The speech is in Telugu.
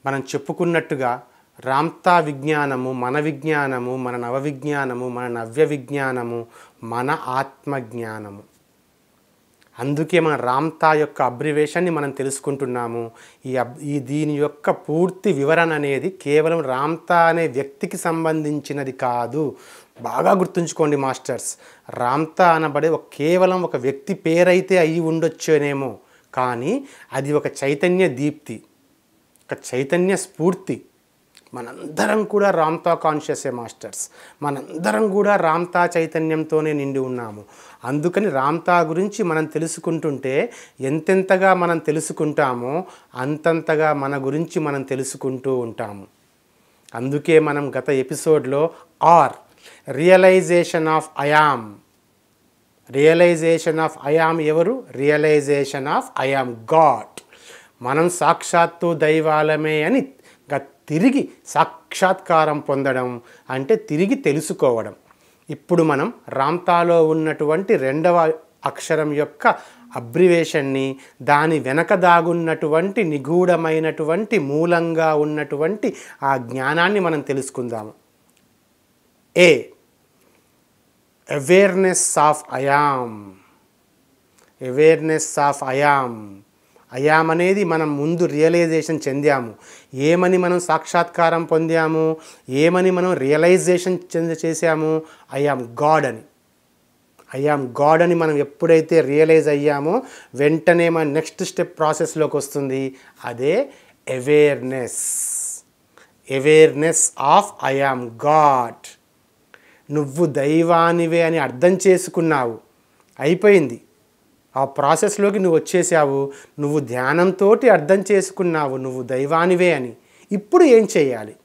మనం చెప్పుకున్నట్టుగా రామ్తా విజ్ఞానము మన విజ్ఞానము మన నవ విజ్ఞానము మన నవ్య విజ్ఞానము మన ఆత్మజ్ఞానము అందుకే మన రామ్తా యొక్క అబ్రివేషన్ని మనం తెలుసుకుంటున్నాము ఈ అబ్ ఈ దీని యొక్క పూర్తి వివరణ అనేది కేవలం రామ్తా అనే వ్యక్తికి సంబంధించినది కాదు బాగా గుర్తుంచుకోండి మాస్టర్స్ రామ్తా అనబడే ఒక కేవలం ఒక వ్యక్తి పేరైతే అయి ఉండొచ్చునేమో కానీ అది ఒక చైతన్య దీప్తి ఒక చైతన్య స్ఫూర్తి మనందరం కూడా రామ్తా కాన్షియసే మాస్టర్స్ మనందరం కూడా రామ్తా చైతన్యంతోనే నిండి ఉన్నాము అందుకని రామ్తా గురించి మనం తెలుసుకుంటుంటే ఎంతెంతగా మనం తెలుసుకుంటామో అంతంతగా మన గురించి మనం తెలుసుకుంటూ ఉంటాము అందుకే మనం గత ఎపిసోడ్లో our realization of I am realization of I am ఎవరు రియలైజేషన్ ఆఫ్ ఐఆమ్ గాడ్ మనం సాక్షాత్తు దైవాలమే అని గ- తిరిగి సాక్షాత్కారం పొందడం అంటే తిరిగి తెలుసుకోవడం ఇప్పుడు మనం రామ్తాలో ఉన్నటువంటి రెండవ అక్షరం యొక్క అబ్రివేషన్ని దాని వెనక దాగున్నటువంటి నిగూఢమైనటువంటి మూలంగా ఉన్నటువంటి ఆ జ్ఞానాన్ని మనం తెలుసుకుందాము ఏ awareness of I am awareness of I am I am అనేది మనం ముందు రియలైజేషన్ చెందాము ఏమని మనం సాక్షాత్కారం పొందాము ఏమని మనం రియలైజేషన్ చెంద చేశాము ఐఆమ్ గాడ్ అని ఐఆమ్ గాడ్ అని మనం ఎప్పుడైతే రియలైజ్ అయ్యామో వెంటనే మన నెక్స్ట్ స్టెప్ ప్రాసెస్లోకి వస్తుంది అదే awareness awareness of I am God నువ్వు దైవానివే అని అర్థం చేసుకున్నావు అయిపోయింది ఆ ప్రాసెస్లోకి నువ్వు వచ్చేసావు నువ్వు ధ్యానంతో అర్థం చేసుకున్నావు నువ్వు దైవానివే అని ఇప్పుడు ఏం చేయాలి